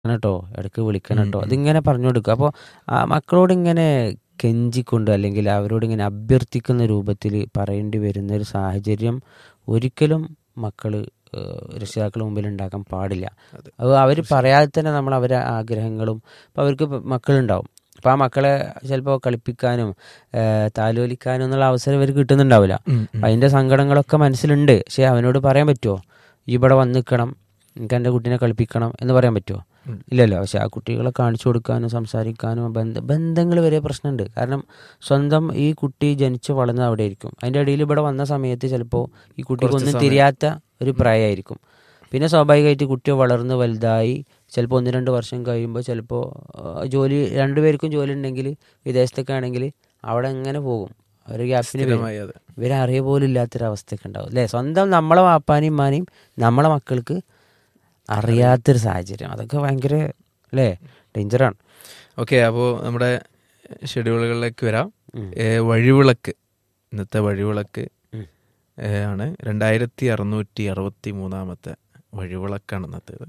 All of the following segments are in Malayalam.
കേട്ടോ ഇടയ്ക്ക് വിളിക്കണം കേട്ടോ അതിങ്ങനെ പറഞ്ഞു കൊടുക്കുക അപ്പോൾ ആ മക്കളോട് ഇങ്ങനെ കെഞ്ചിക്കൊണ്ട് അല്ലെങ്കിൽ അവരോട് ഇങ്ങനെ അഭ്യർത്ഥിക്കുന്ന രൂപത്തിൽ പറയേണ്ടി വരുന്ന ഒരു സാഹചര്യം ഒരിക്കലും മക്കൾ രക്ഷിതാക്കളുടെ മുമ്പിൽ ഉണ്ടാക്കാൻ പാടില്ല അതെ. അത് അവർ പറയാതെ തന്നെ നമ്മൾ അവരെ ആഗ്രഹങ്ങളും ഇപ്പോൾ അവർക്ക് ഇപ്പം മക്കളുണ്ടാവും അപ്പോൾ ആ മക്കളെ ചിലപ്പോൾ കളിപ്പിക്കാനും ഏഹ് താലോലിക്കാനും എന്നുള്ള അവസരം ഇവർക്ക് കിട്ടുന്നുണ്ടാവില്ല അപ്പം അതിൻ്റെ സങ്കടങ്ങളൊക്കെ മനസ്സിലുണ്ട് പക്ഷേ അവനോട് പറയാൻ പറ്റുമോ ഈ ഇവിടെ വന്ന് നിൽക്കണം എനിക്ക് എൻ്റെ കുട്ടീനെ കളിപ്പിക്കണം എന്ന് പറയാൻ പറ്റുമോ ഉം. ഇല്ലല്ലോ പക്ഷെ ആ കുട്ടികളെ കാണിച്ചു കൊടുക്കാനും സംസാരിക്കാനും ബന്ധ ബന്ധങ്ങൾ വരെ പ്രശ്നമുണ്ട് കാരണം സ്വന്തം ഈ കുട്ടി ജനിച്ച് വളർന്നത് അവിടെ ആയിരിക്കും അതിൻ്റെ ഇടയിൽ ഇവിടെ വന്ന സമയത്ത് ചിലപ്പോൾ ഈ കുട്ടിക്ക് കുറച്ച് ഒന്നും സമയം. തിരിയാത്ത ഒരു പ്രായമായിരിക്കും പിന്നെ സ്വാഭാവികമായിട്ട് കുട്ടി വളർന്ന് വലുതായി ചിലപ്പോൾ ഒന്ന് രണ്ട് വർഷം കഴിയുമ്പോൾ ചിലപ്പോൾ ജോലി രണ്ടുപേർക്കും ജോലി ഉണ്ടെങ്കിൽ വിദേശത്തൊക്കെ ആണെങ്കിൽ അവിടെ എങ്ങനെ പോകും ഒരു ഗ്യാപ്പിന് വരും സ്ഥിരമായി അതെ ഇവരെ അറിയ പോലും ഇല്ലാത്തൊരവസ്ഥയൊക്കെ ഉണ്ടാവും അല്ലേ സ്വന്തം നമ്മളെ വാപ്പാനെയും മാനെയും നമ്മളെ മക്കൾക്ക് അറിയാത്തൊരു സാഹചര്യം അതൊക്കെ ഭയങ്കര അല്ലേ ഡേഞ്ചറാണ് ഓക്കെ അപ്പോൾ നമ്മുടെ ഷെഡ്യൂളുകളിലേക്ക് വരാം ഉം. ഏ, വഴിവിളക്ക് ഇന്നത്തെ വഴിവിളക്ക് ഉം. ഏ, ആണ് രണ്ടായിരത്തി അറുന്നൂറ്റി അറുപത്തി മൂന്നാമത്തെ വഴിവിളക്കാണ് ഇന്നത്തേത്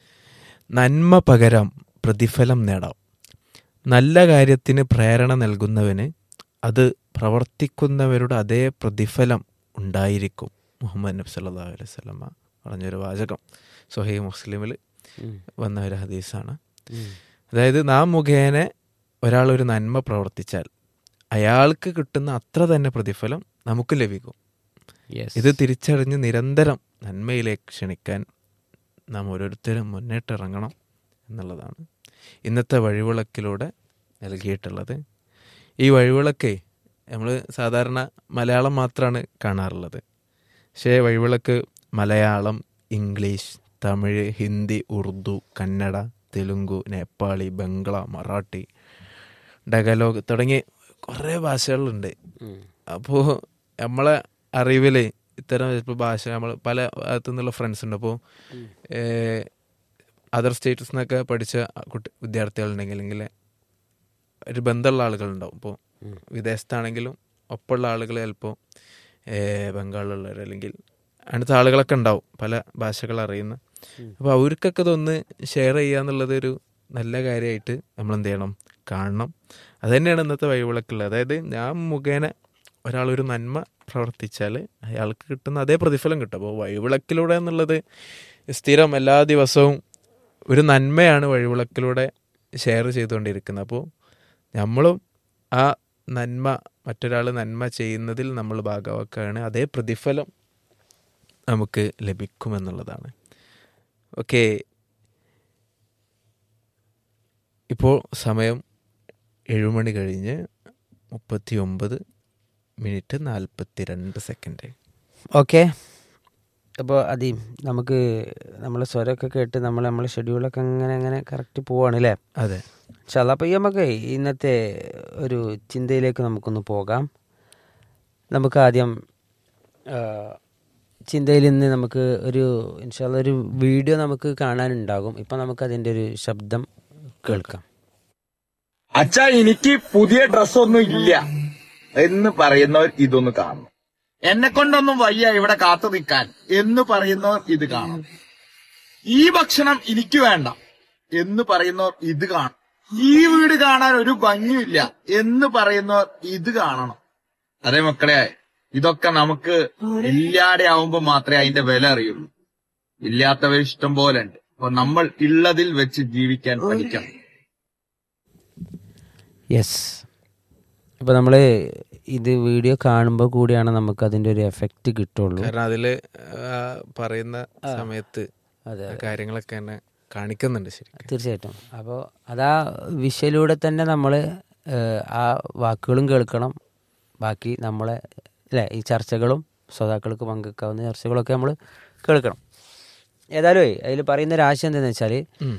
നന്മ പകരം പ്രതിഫലം നേടാം നല്ല കാര്യത്തിന് പ്രേരണ നൽകുന്നവന് അത് പ്രവർത്തിക്കുന്നവരുടെ അതേ പ്രതിഫലം ഉണ്ടായിരിക്കും മുഹമ്മദ് നബി സല്ലല്ലാഹു അലൈഹി വസല്ലമ പറഞ്ഞൊരു വാചകം സൊഹൈ മുസ്ലിമിൽ ഉം. വന്ന ഒരു ഹദീസാണ് ഉം. അതായത് നാം മുഖേന ഒരാൾ ഒരു നന്മ പ്രവർത്തിച്ചാൽ അയാൾക്ക് കിട്ടുന്ന അത്ര തന്നെ പ്രതിഫലം നമുക്ക് ലഭിക്കും Yes. ഇത് തിരിച്ചറിഞ്ഞ് നിരന്തരം നന്മയിലേക്ക് ക്ഷണിക്കാൻ നാം ഓരോരുത്തരും മുന്നിട്ടിറങ്ങണം എന്നുള്ളതാണ് ഇന്നത്തെ വഴിവിളക്കിലൂടെ നൽകിയിട്ടുള്ളത് ഈ വഴിവിളക്ക് നമ്മൾ സാധാരണ മലയാളം മാത്രമാണ് കാണാറുള്ളത് പക്ഷേ വഴിവിളക്ക് മലയാളം ഇംഗ്ലീഷ് തമിഴ് ഹിന്ദി ഉറുദു കന്നഡ തെലുങ്കു നേപ്പാളി ബംഗ്ല മറാഠി ഡഗലോഗ് തുടങ്ങി കുറേ ഭാഷകളുണ്ട് ഉം. അപ്പോൾ നമ്മളെ അറിവിൽ ഇത്തരം ഇപ്പോൾ ഭാഷ നമ്മൾ പല ഭാഗത്തു നിന്നുള്ള ഫ്രണ്ട്സ് ഉണ്ട് അപ്പോൾ ഉം. അതർ സ്റ്റേറ്റ്സ് നിന്നൊക്കെ പഠിച്ച കുട്ടി വിദ്യാർത്ഥികളുണ്ടെങ്കിൽ അല്ലെങ്കിൽ ഒരു ബന്ധമുള്ള ആളുകളുണ്ടാവും ഇപ്പോൾ ഉം. വിദേശത്താണെങ്കിലും ഒപ്പമുള്ള ആളുകൾ ചിലപ്പോൾ ബംഗാളിലുള്ളവർ അല്ലെങ്കിൽ അങ്ങനത്തെ ആളുകളൊക്കെ ഉണ്ടാവും പല ഭാഷകൾ അറിയുന്ന ഉം. അപ്പോൾ അവർക്കൊക്കെ ഇതൊന്ന് ഷെയർ ചെയ്യുക എന്നുള്ളത് ഒരു നല്ല കാര്യമായിട്ട് നമ്മൾ എന്ത് ചെയ്യണം കാണണം അത് തന്നെയാണ് ഇന്നത്തെ വഴിവിളക്കുള്ളത് അതായത് ഞാൻ മുഖേന ഒരാളൊരു നന്മ പ്രവർത്തിച്ചാൽ അയാൾക്ക് കിട്ടുന്ന അതേ പ്രതിഫലം കിട്ടും അപ്പോൾ വഴിവിളക്കിലൂടെ എന്നുള്ളത് സ്ഥിരം എല്ലാ ദിവസവും ഒരു നന്മയാണ് വഴിവിളക്കിലൂടെ ഷെയർ ചെയ്തുകൊണ്ടിരിക്കുന്നത് അപ്പോൾ നമ്മളും ആ നന്മ മറ്റൊരാൾ നന്മ ചെയ്യുന്നതിൽ നമ്മൾ ഭാഗമാക്കുകയാണ് അതേ പ്രതിഫലം നമുക്ക് ലഭിക്കുമെന്നുള്ളതാണ് ഓക്കെ ഇപ്പോൾ സമയം ഏഴുമണി കഴിഞ്ഞ് മുപ്പത്തി ഒമ്പത് മിനിറ്റ് നാൽപ്പത്തി രണ്ട് സെക്കൻഡ് ഓക്കെ അപ്പോൾ അതി നമുക്ക് നമ്മളെ സ്വരമൊക്കെ കേട്ട് നമ്മൾ നമ്മളെ ഷെഡ്യൂളൊക്കെ അങ്ങനെ അങ്ങനെ കറക്റ്റ് പോവാണ് അല്ലേ അതെ ഇൻഷാല്ലാ അപ്പോൾ ഈ നമുക്ക് ഇന്നത്തെ ഒരു ചിന്തയിലേക്ക് നമുക്കൊന്ന് പോകാം നമുക്ക് ആദ്യം ആ, ചിന്തയിൽ നിന്ന് നമുക്ക് ഒരു ഇൻഷാല്ല ഒരു വീഡിയോ നമുക്ക് കാണാനുണ്ടാകും ഇപ്പം നമുക്ക് അതിൻ്റെ ഒരു ശബ്ദം കേൾക്കാം അച്ഛാ എനിക്ക് പുതിയ ഡ്രസ്സൊന്നും ഇല്ല എന്ന് പറയുന്നവർ ഇതൊന്ന് കാണും എന്നെ കൊണ്ടൊന്നും വയ്യ ഇവിടെ കാത്തു നിൽക്കാൻ എന്ന് പറയുന്നവർ ഇത് കാണും ഈ ഭക്ഷണം എനിക്ക് വേണ്ട എന്ന് പറയുന്നവർ ഇത് കാണും ഈ വീട് കാണാൻ ഒരു ഭംഗിയില്ല എന്ന് പറയുന്നവർ ഇത് കാണണം അതെ മക്കളെ ഇതൊക്കെ നമുക്ക് ഇല്ലാതെ ആവുമ്പോ മാത്രമേ അതിന്റെ വില അറിയുള്ളൂ ഇല്ലാത്തവർ ഇഷ്ടം പോലെ ഉണ്ട് അപ്പൊ നമ്മൾ ഉള്ളതിൽ വെച്ച് ജീവിക്കാൻ പഠിക്കണം യെസ് ഇപ്പോൾ നമ്മൾ ഇത് വീഡിയോ കാണുമ്പോൾ കൂടിയാണ് നമുക്ക് അതിൻ്റെ ഒരു എഫക്റ്റ് കിട്ടുള്ളൂ കാരണം അതിൽ പറയുന്ന സമയത്ത് അതെ ആ കാര്യങ്ങളൊക്കെ തന്നെ കാണിക്കുന്നുണ്ട് ശരിക്കും തീർച്ചയായിട്ടും അപ്പോൾ അതാ വിഷയിലൂടെ തന്നെ നമ്മൾ ആ വാക്കുകളും കേൾക്കണം ബാക്കി നമ്മളെ അല്ലേ ഈ ചർച്ചകളും ശ്രോതാക്കൾക്ക് പങ്കെടുക്കാവുന്ന ചർച്ചകളൊക്കെ നമ്മൾ കേൾക്കണം ഏതായാലും അതിൽ പറയുന്ന ഒരു ആശയം എന്താണെന്ന് വെച്ചാൽ ഉം.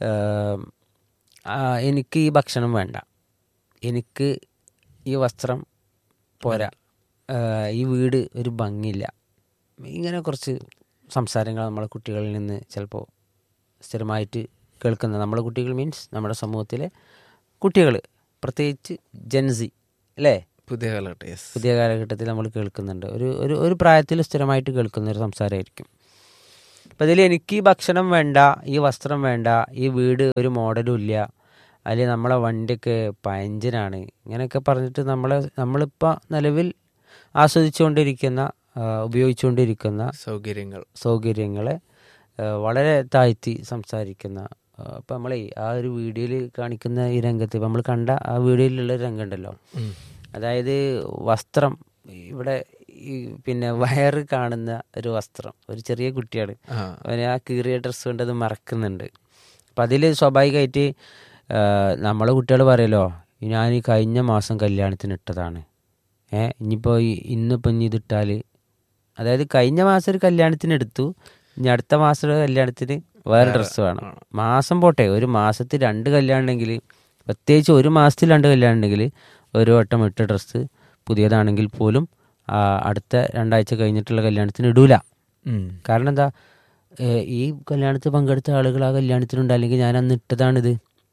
എനിക്ക് ഈ ഭക്ഷണം വേണ്ട എനിക്ക് ഈ വസ്ത്രം പോരാ ആ, ഈ വീട് ഒരു ഭംഗിയില്ല ഇങ്ങനെ കുറച്ച് സംസാരങ്ങൾ നമ്മളെ കുട്ടികളിൽ നിന്ന് ചിലപ്പോൾ സ്ഥിരമായിട്ട് കേൾക്കുന്ന നമ്മളെ കുട്ടികൾ മീൻസ് നമ്മുടെ സമൂഹത്തിലെ കുട്ടികൾ പ്രത്യേകിച്ച് ജൻസി അല്ലേ പുതിയ കാലഘട്ടം യെസ് പുതിയ കാലഘട്ടത്തിൽ നമ്മൾ കേൾക്കുന്നുണ്ട് ഒരു ഒരു ഒരു പ്രായത്തിൽ സ്ഥിരമായിട്ട് കേൾക്കുന്ന ഒരു സംസാരമായിരിക്കും അപ്പം ഇതിൽ എനിക്ക് ഈ ഭക്ഷണം വേണ്ട ഈ വസ്ത്രം വേണ്ട ഈ വീട് ഒരു മോഡലും ഇല്ല അല്ലെങ്കിൽ നമ്മളെ വണ്ടിയൊക്കെ പയഞ്ചനാണ് ഇങ്ങനെയൊക്കെ പറഞ്ഞിട്ട് നമ്മളെ നമ്മളിപ്പോൾ നിലവിൽ ആസ്വദിച്ചുകൊണ്ടിരിക്കുന്ന ആ, ഉപയോഗിച്ചുകൊണ്ടിരിക്കുന്ന സൗകര്യങ്ങൾ സൗകര്യങ്ങളെ ആ, വളരെ താഴ്ത്തി സംസാരിക്കുന്ന അപ്പം നമ്മളെ ആ ഒരു വീഡിയോയിൽ കാണിക്കുന്ന ഈ രംഗത്ത് ഇപ്പം നമ്മൾ കണ്ട ആ വീഡിയോയിലുള്ള ഒരു രംഗമുണ്ടല്ലോ ഉം. അതായത് വസ്ത്രം ഇവിടെ ഈ പിന്നെ വയറ് കാണുന്ന ഒരു വസ്ത്രം ഒരു ചെറിയ കുട്ടിയാണ് ആ അവന് ആ കീറിയ ഡ്രസ്സ് കൊണ്ട് അത് മറക്കുന്നുണ്ട് അപ്പം അതിൽ സ്വാഭാവികമായിട്ട് ആ, നമ്മളെ കുട്ടികൾ പറയല്ലോ ഞാൻ ഈ കഴിഞ്ഞ മാസം കല്യാണത്തിന് ഇട്ടതാണ് ഏ ഇനിയിപ്പോൾ ഇന്നിപ്പോൾ ഇനി ഇതിട്ടാൽ അതായത് കഴിഞ്ഞ മാസം ഒരു കല്യാണത്തിന് എടുത്തു ഇനി അടുത്ത മാസം ഒരു കല്യാണത്തിന് വേറെ ഡ്രസ്സ് വേണം മാസം പോട്ടെ ഒരു മാസത്തിൽ രണ്ട് കല്യാണം ഉണ്ടെങ്കിൽ പ്രത്യേകിച്ച് ഒരു മാസത്തിൽ രണ്ട് കല്യാണം ഉണ്ടെങ്കിൽ ഒരു വട്ടം ഇട്ട ഡ്രസ്സ് പുതിയതാണെങ്കിൽ പോലും ആ, അടുത്ത രണ്ടാഴ്ച കഴിഞ്ഞിട്ടുള്ള കല്യാണത്തിന് ഇടൂല ഉം. കാരണം എന്താ ഏ, ഈ കല്യാണത്തിൽ പങ്കെടുത്ത ആളുകൾ ആ കല്യാണത്തിനുണ്ട് അല്ലെങ്കിൽ ഞാൻ അന്ന് ഇട്ടതാണിത്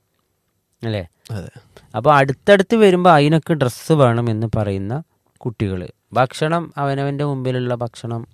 അല്ലേ അതെ അപ്പോൾ അടുത്തടുത്ത് വരുമ്പോൾ അതിനൊക്കെ ഡ്രസ്സ് വേണം എന്ന് പറയുന്ന കുട്ടികൾ ഭക്ഷണം അവനവൻ്റെ മുമ്പിലുള്ള ഭക്ഷണം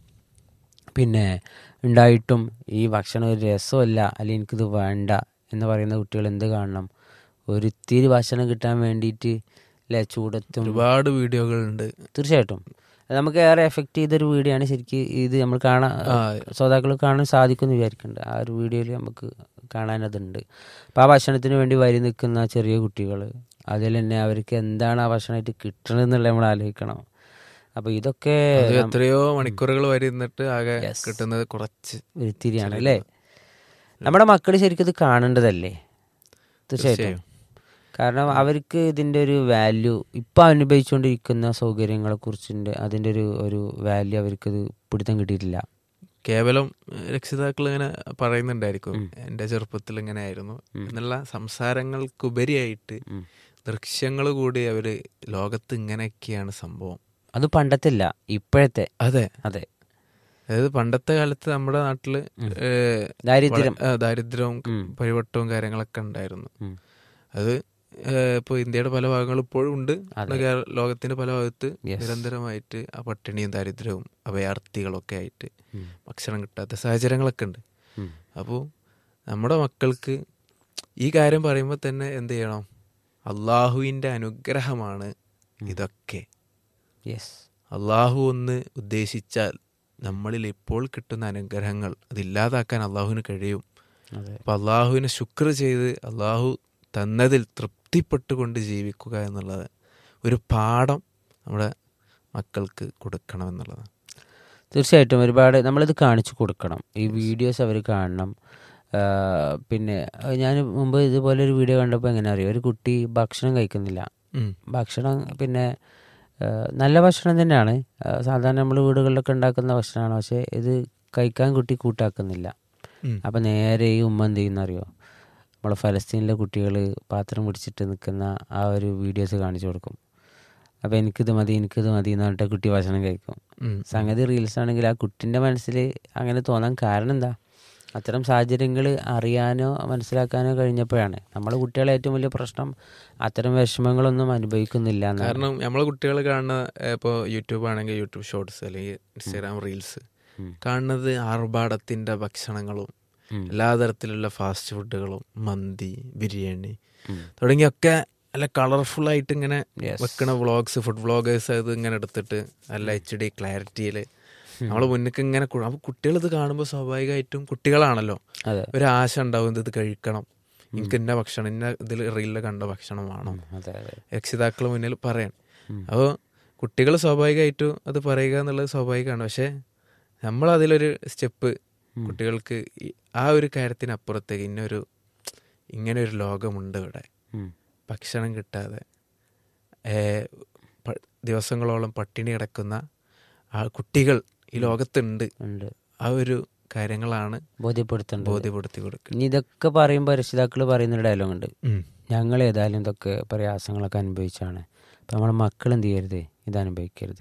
പിന്നെ ഉണ്ടായിട്ടും ഈ ഭക്ഷണം ഒരു രസമല്ല അല്ലെങ്കിൽ എനിക്കിത് വേണ്ട എന്ന് പറയുന്ന കുട്ടികൾ എന്ത് കാണണം ഒരിത്തിരി ഭക്ഷണം കിട്ടാൻ വേണ്ടിയിട്ട് അല്ലേ ചൂടത്തും ഒരുപാട് വീഡിയോകളുണ്ട് തീർച്ചയായിട്ടും അത് നമുക്ക് ഏറെ എഫക്റ്റ് ചെയ്തൊരു വീഡിയോ ആണ് ശരിക്കും ഇത് നമ്മൾ കാണാൻ ശ്രോതാക്കൾ കാണാൻ സാധിക്കുമെന്ന് വിചാരിക്കുന്നുണ്ട് ആ ഒരു വീഡിയോയിൽ നമുക്ക് കാണാൻ അതുണ്ട് അപ്പോൾ ആ ഭക്ഷണത്തിന് വേണ്ടി വരി നിൽക്കുന്ന ചെറിയ കുട്ടികൾ അതിൽ തന്നെ അവർക്ക് എന്താണ് ആ ഭക്ഷണമായിട്ട് കിട്ടണത് എന്നുള്ളത് നമ്മൾ ആലോചിക്കണം അപ്പോൾ ഇതൊക്കെ അത് എത്രയോ മണിക്കൂറുകൾ വരെ ഇരുന്നിട്ട് ആകെ കിട്ടുന്നത് കുറച്ച് ഒരിത്തിരിയാണ് അല്ലേ നമ്മുടെ മക്കൾ ശരിക്കും ഇത് കാണേണ്ടതല്ലേ തീർച്ചയായിട്ടും കാരണം അവർക്ക് ഇതിൻ്റെ ഒരു വാല്യൂ ഇപ്പം അനുഭവിച്ചുകൊണ്ടിരിക്കുന്ന സൗകര്യങ്ങളെ കുറിച്ചിൻ്റെ അതിൻ്റെ ഒരു ഒരു വാല്യൂ അവർക്കത് പിടുത്തം കിട്ടിയിട്ടില്ല കേവലം രക്ഷിതാക്കൾ ഇങ്ങനെ പറയുന്നുണ്ടായിരിക്കും എൻ്റെ ചെറുപ്പത്തിൽ ഇങ്ങനെ ആയിരുന്നു എന്നുള്ള സംസാരങ്ങൾക്കുപരിയായിട്ട് ഉം. ദൃശ്യങ്ങൾ കൂടി അവര് ലോകത്ത് ഇങ്ങനെയൊക്കെയാണ് സംഭവം അത് പണ്ടത്തില്ല ഇപ്പോഴത്തെ അതെ അതെ അതായത് പണ്ടത്തെ കാലത്ത് നമ്മുടെ നാട്ടില് ഏ, ദാരിദ്ര്യം വള- ആ, ദാരിദ്ര്യവും ഉം. പരിവട്ടവും കാര്യങ്ങളൊക്കെ ഉണ്ടായിരുന്നു ഉം. അത് ഇപ്പോൾ ഇന്ത്യയുടെ പല ഭാഗങ്ങളും ഇപ്പോഴും ഉണ്ട് അതെ. കേര- ലോകത്തിന്റെ പല ഭാഗത്ത് Yes. നിരന്തരമായിട്ട് ആ പട്ടിണിയും ദാരിദ്ര്യവും അഭയാർത്ഥികളൊക്കെ ആയിട്ട് ഉം. ഭക്ഷണം കിട്ടാത്ത സാഹചര്യങ്ങളൊക്കെ ഉണ്ട് ഉം. അപ്പോൾ നമ്മുടെ മക്കൾക്ക് ഈ കാര്യം പറയുമ്പോൾ തന്നെ എന്ത് ചെയ്യണം അള്ളാഹുവിൻ്റെ അനുഗ്രഹമാണ് ഇതൊക്കെ യെസ് അള്ളാഹു ഒന്ന് ഉദ്ദേശിച്ചാൽ നമ്മളിൽ ഇപ്പോൾ കിട്ടുന്ന അനുഗ്രഹങ്ങൾ അതില്ലാതാക്കാൻ അള്ളാഹുവിന് കഴിയും അതെ അപ്പം അള്ളാഹുവിനെ ശുക്ർ ചെയ്ത് അള്ളാഹു തന്നതിൽ തൃപ്തിപ്പെട്ടുകൊണ്ട് ജീവിക്കുക എന്നുള്ളത് ഒരു പാഠം നമ്മുടെ മക്കൾക്ക് കൊടുക്കണം എന്നുള്ളതാണ് തീർച്ചയായിട്ടും ഒരുപാട് നമ്മളിത് കാണിച്ചു കൊടുക്കണം ഈ വീഡിയോസ് അവർ കാണണം ആ, പിന്നെ ഞാൻ മുമ്പ് ഇതുപോലെ ഒരു വീഡിയോ കണ്ടപ്പോൾ എങ്ങനെ അറിയാം ഒരു കുട്ടി ഭക്ഷണം കഴിക്കുന്നില്ല ഉം. ഭക്ഷണം പിന്നെ ആ, നല്ല ഭക്ഷണം തന്നെയാണ് ആ, സാധാരണ നമ്മൾ വീടുകളിലൊക്കെ ഉണ്ടാക്കുന്ന ഭക്ഷണമാണ് പക്ഷേ ഇത് കഴിക്കാൻ കുട്ടി കൂട്ടാക്കുന്നില്ല ഉം. അപ്പം നേരെ ഈ ഉമ്മ എന്ത് ചെയ്യുന്ന അറിയോ നമ്മളെ ഫലസ്തീനിലെ കുട്ടികൾ പാത്രം പിടിച്ചിട്ട് നിൽക്കുന്ന ആ ഒരു വീഡിയോസ് കാണിച്ചു കൊടുക്കും അപ്പോൾ എനിക്കിത് മതി എനിക്കിത് മതി എന്ന് പറഞ്ഞിട്ട് കുട്ടി ഭക്ഷണം കഴിക്കും ഉം. സംഗതി റീൽസ് ആണെങ്കിൽ ആ കുട്ടിൻ്റെ മനസ്സിൽ അങ്ങനെ തോന്നാൻ കാരണം എന്താ അത്തരം സാഹചര്യങ്ങൾ അറിയാനോ മനസ്സിലാക്കാനോ കഴിഞ്ഞപ്പോഴാണ് നമ്മളെ കുട്ടികളെ ഏറ്റവും വലിയ പ്രശ്നം അത്തരം വിഷമങ്ങളൊന്നും അനുഭവിക്കുന്നില്ല എന്നാണ് കാരണം നമ്മളെ കുട്ടികൾ കാണുന്ന ഇപ്പോൾ യൂട്യൂബ് ആണെങ്കിൽ യൂട്യൂബ് ഷോർട്സ് അല്ലെങ്കിൽ ഇൻസ്റ്റാഗ്രാം റീൽസ് ഉം. കാണുന്നത് ആർഭാടത്തിന്റെ ഭക്ഷണങ്ങളും ഉം. എല്ലാ തരത്തിലുള്ള ഫാസ്റ്റ് ഫുഡുകളും മന്തി ബിരിയാണി ഉം. തുടങ്ങിയൊക്കെ നല്ല കളർഫുൾ ആയിട്ട് ഇങ്ങനെ Yes. വെക്കണ വ്ളോഗ്സ് ഫുഡ് വ്ളോഗേഴ്സ് അത് ഇങ്ങനെ എടുത്തിട്ട് നല്ല എച്ച് ഡി ക്ലാരിറ്റിയിൽ നമ്മളെ മുന്നിക്ക് ഇങ്ങനെ കൊ- അപ്പൊ കുട്ടികൾ ഇത് കാണുമ്പോൾ സ്വാഭാവികമായിട്ടും കുട്ടികളാണല്ലോ അതെ ഒരു ആശ ഉണ്ടാവും ഇത് ഇത് കഴിക്കണം എനിക്ക് ഇന്ന ഭക്ഷണം ഇന്ന ഇതിൽ റീലിൽ കണ്ട ഭക്ഷണം വേണം അതെ അതെ രക്ഷിതാക്കൾ മുന്നിൽ പറയണം ഉം. അപ്പോൾ കുട്ടികൾ സ്വാഭാവികമായിട്ടും അത് പറയുക എന്നുള്ളത് സ്വാഭാവികമാണ് പക്ഷേ നമ്മൾ അതിലൊരു സ്റ്റെപ്പ് കുട്ടികൾക്ക് ഈ- ആ ഒരു കാര്യത്തിനപ്പുറത്തേക്ക് ഇന്നൊരു ഇങ്ങനെ ഒരു ലോകമുണ്ട് ഇവിടെ ഉം. ഭക്ഷണം കിട്ടാതെ ഏ, പ- ദിവസങ്ങളോളം പട്ടിണി കിടക്കുന്ന ആ കുട്ടികൾ ഈ ലോകത്തുണ്ട് ഉണ്ട് ആ ഒരു കാര്യങ്ങളാണ് ബോധ്യപ്പെടുത്തേണ്ടത് ബോധ്യപ്പെടുത്തി കൊടുക്കുക ഇനി ഇതൊക്കെ പറയുമ്പോൾ രക്ഷിതാക്കൾ പറയുന്നൊരു ഡയലോഗ് ഉണ്ട് ഉം. ഞങ്ങൾ ഏതായാലും ഇതൊക്കെ പ്രയാസങ്ങളൊക്കെ അനുഭവിച്ചാണ് അപ്പം നമ്മുടെ മക്കൾ എന്ത് ചെയ്യരുത് ഇത് അനുഭവിക്കരുത്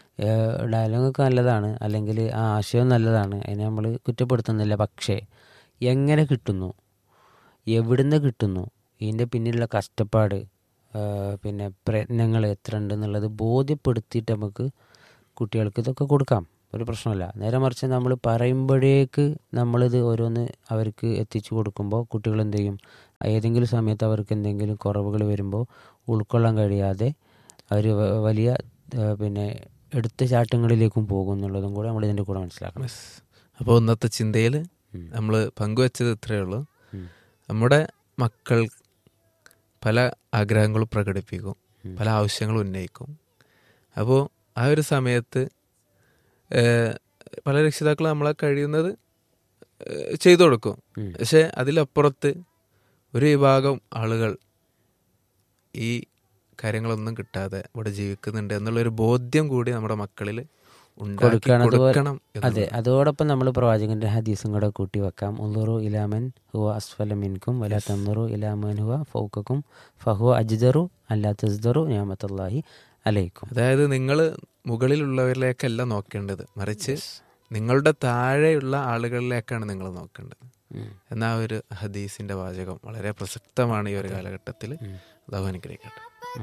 ഡയലോഗൊക്കെ നല്ലതാണ് അല്ലെങ്കിൽ ആ ആശയം നല്ലതാണ് അതിനെ നമ്മൾ കുറ്റപ്പെടുത്തുന്നില്ല പക്ഷേ എങ്ങനെ കിട്ടുന്നു എവിടുന്ന് കിട്ടുന്നു ഇതിൻ്റെ പിന്നിലുള്ള കഷ്ടപ്പാട് ആ, പിന്നെ പ്രയത്നങ്ങൾ എത്ര ഉണ്ട് എന്നുള്ളത് ബോധ്യപ്പെടുത്തിയിട്ട് നമുക്ക് കുട്ടികൾക്ക് ഇതൊക്കെ കൊടുക്കാം ഒരു പ്രശ്നമില്ല നേരെ മറിച്ച് നമ്മൾ പറയുമ്പോഴേക്ക് നമ്മളിത് ഓരോന്ന് അവർക്ക് എത്തിച്ചു കൊടുക്കുമ്പോൾ കുട്ടികൾ എന്ത് ചെയ്യും ഏതെങ്കിലും സമയത്ത് അവർക്ക് എന്തെങ്കിലും കുറവുകൾ വരുമ്പോൾ ഉൾക്കൊള്ളാൻ കഴിയാതെ അവർ വലിയ ആ, പിന്നെ എടുത്തുചാട്ടങ്ങളിലേക്കും പോകും എന്നുള്ളതും കൂടെ നമ്മൾ ഇതിൻ്റെ കൂടെ മനസ്സിലാക്കണം അപ്പോൾ ഇന്നത്തെ ചിന്തയിൽ ഉം. നമ്മൾ പങ്കുവച്ചത് ഇത്രയേ ഉള്ളൂ ഉം. നമ്മുടെ മക്കൾ പല ആഗ്രഹങ്ങളും പ്രകടിപ്പിക്കും ഉം. പല ആവശ്യങ്ങളും ഉന്നയിക്കും അപ്പോൾ ആ ഒരു സമയത്ത് ഏഹ്, പല രക്ഷിതാക്കളും നമ്മളെ കഴിയുന്നത് ഏഹ്, ചെയ്തു കൊടുക്കും ഉം. പക്ഷെ അതിലപ്പുറത്ത് ഒരു വിഭാഗം ആളുകൾ ഈ കാര്യങ്ങളൊന്നും കിട്ടാതെ ഇവിടെ ജീവിക്കുന്നുണ്ട് എന്നുള്ളൊരു ബോധ്യം കൂടി നമ്മുടെ മക്കളിൽ ഉണ്ടാക്കി കൊടുക്കണം. അതുപോലെ- കൊടുക്കണം അതെ എന്നുള്ളതാണ്. അതോടൊപ്പം നമ്മൾ പ്രവാചകന്റെ ഹദീസും കൂടെ കൂട്ടി വെക്കാം ഉള്ളൂറു ഇലാമൻ ഹുവ അസ്ഫല മിൻകും വല തന്നുറു ഇലാമൻ ഹുവ ഫൗക്കും ഫഹുവ അജ്ദറു അല്ലാ തസ്ദറു ഞാമത്തല്ലാഹി അലൈക്കും അതായത് നിങ്ങൾ മുകളിലുള്ളവരിലേക്കല്ല നോക്കേണ്ടത് മറിച്ച് നിങ്ങളുടെ താഴെയുള്ള ആളുകളിലേക്കാണ് നിങ്ങൾ നോക്കേണ്ടത് ഉം. എന്ന ആ ഒരു ഹദീസിന്റെ വാചകം വളരെ പ്രസക്തമാണ് ഈ ഒരു കാലഘട്ടത്തിൽ ഉം. അതാവ് അനുഗ്രഹിക്കട്ടെ